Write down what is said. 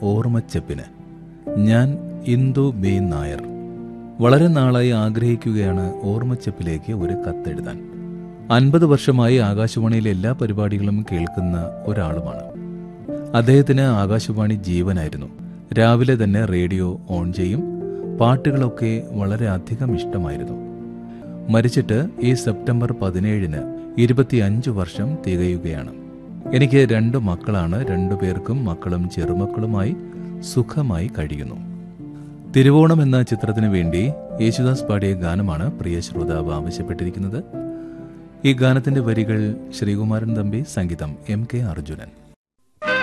ഓർമ്മച്ചെപ്പിന് ഞാൻ ഇന്ദു ബി നായർ വളരെ നാളായി ആഗ്രഹിക്കുകയാണ് ഓർമ്മച്ചെപ്പിലേക്ക് ഒരു കത്തെഴുതാൻ അൻപത് വർഷമായി ആകാശവാണിയിലെ എല്ലാ പരിപാടികളും കേൾക്കുന്ന ഒരാളുമാണ് അദ്ദേഹത്തിന് ആകാശവാണി ജീവനായിരുന്നു രാവിലെ തന്നെ റേഡിയോ ഓൺ ചെയ്യും പാട്ടുകളൊക്കെ വളരെ അധികം ഇഷ്ടമായിരുന്നു മരിച്ചിട്ട് ഈ സെപ്റ്റംബർ പതിനേഴിന് ഇരുപത്തിയഞ്ച് വർഷം തികയുകയാണ് എനിക്ക് രണ്ട് മക്കളാണ് രണ്ടുപേർക്കും മക്കളും ചെറുമക്കളുമായി സുഖമായി കഴിയുന്നു തിരുവോണം എന്ന ചിത്രത്തിനു വേണ്ടി യേശുദാസ് പാടിയ ഗാനമാണ് പ്രിയ ശ്രോതാവ് ആവശ്യപ്പെട്ടിരിക്കുന്നത് ഈ ഗാനത്തിന്റെ വരികൾ ശ്രീകുമാരൻ തമ്പി സംഗീതം എം കെ അർജുനൻ